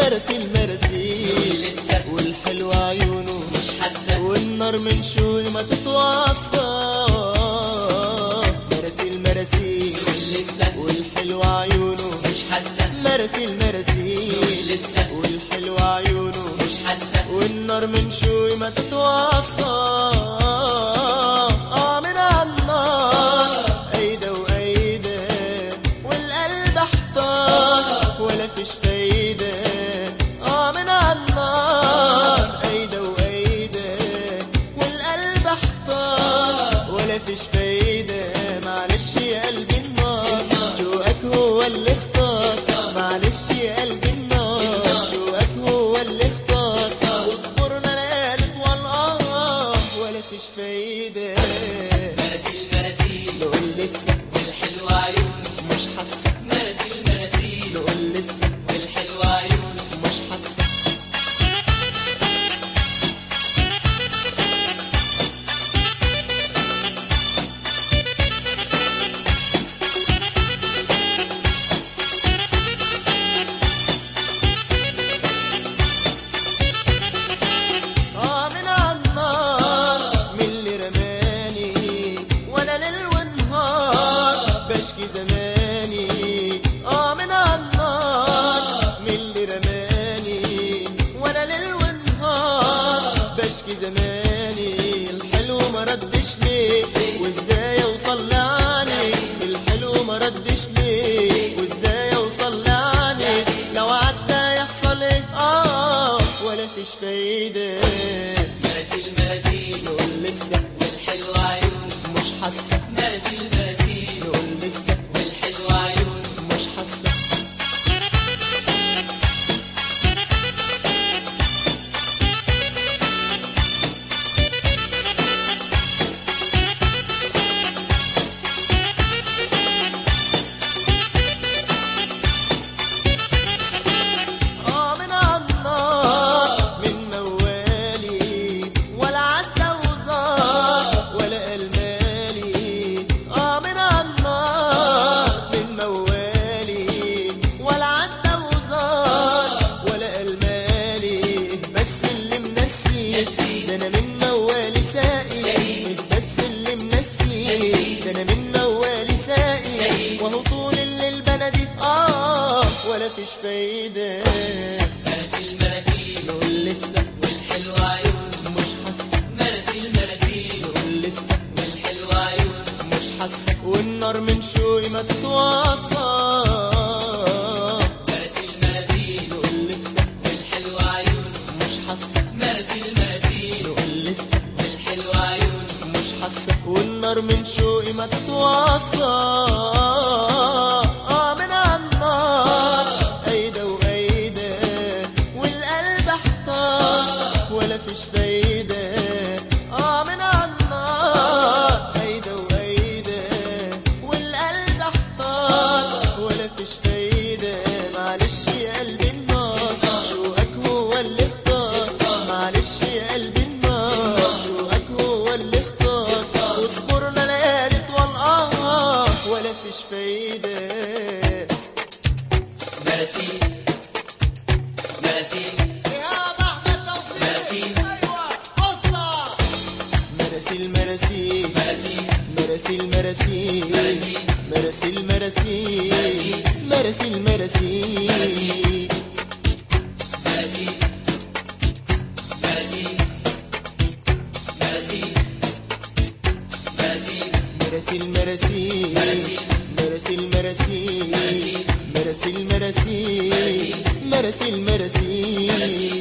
مراسيل مراسيل لسه والحلو عيونه مش حاسة والنار من شوي ما تتوصى مراسيل مراسيل لسه والحلو عيونه مش حاسة مراسيل مراسيل لسه والحلو عيونه مش حاسة والنار من شوي ما تتوصى آه من النار أيدة وأيدة والقلب احتار ولا فيش فايدة آه من النار أيدة وأيدة والقلب احتار ولا فيش فايدة معلش يا قلبي النار جواك هو اللي اختار معلش يا قلبي النار جواك هو اللي اختار واصبرنا ليالي طوال اه ولا فيش فايدة مراسيل مراسيل نقول لسه والحلو عيون مش حاسة مراسيل مراسيل نقول لسه والحلو عيون مش حاسة اه من النار من اللي رماني وانا ليل ونهار بشكي زماني اه من النار من اللي رماني وانا ليل ونهار بشكي زماني الحلو ما ردش ليه وازاي اوصل لعني الحلو ما ردش ليه وازاي اوصل لعني لو عدى يحصل ايه اه ولا فيش فايده مراسيل مراسيل نقول لسه والحلو عيون مش حاسه مراسيل مراسيل نقول لسه والحلو عيون مش حاسه اه من النار من موالي ولا عدى وزار ولا المالي اه من النار من موالي ولا عدى وزار ولا المالي بس اللي منسي ده انا من موالي ساقي بس اللي منسي ده انا من موالي ساقي وهو طول الليل بلدي اه ولا فيش فايده مراسيل مراسيل نقول لسه والحلو عيون مش حاسه مراسيل مراسيل نقول لسه والحلو عيون مش حاسه والنار من شوي ما تتوصى مراسيل مراسيل نقول لسه والحلو عيون مش حاسه مراسيل مراسيل نقول لسه والحلو عيون مش حاسه والنار من شوقي ما تتوصى اه من النار ايده وايده والقلب احتار ولا فيش فايده اه من النار ايده وايده والقلب احتار ولا فيش فايده معلش يا قلبي النار شوقك هو اللي اختار معلش يا قلبي النار شوقك هو اللي اختار واصبرنا ليالي طوال اه ولا فيش فايده مراسيل مراسيل يا احمد توفيق مراسيل. ايوه قصه مراسيل مراسيل مراسيل مراسيل مراسيل مراسيل. مراسيل مراسيل مراسيل مراسيل مراسيل مراسيل مراسيل مراسيل مراسيل مراسيل مراسيل مراسيل مراسيل مراسيل مراسيل مراسيل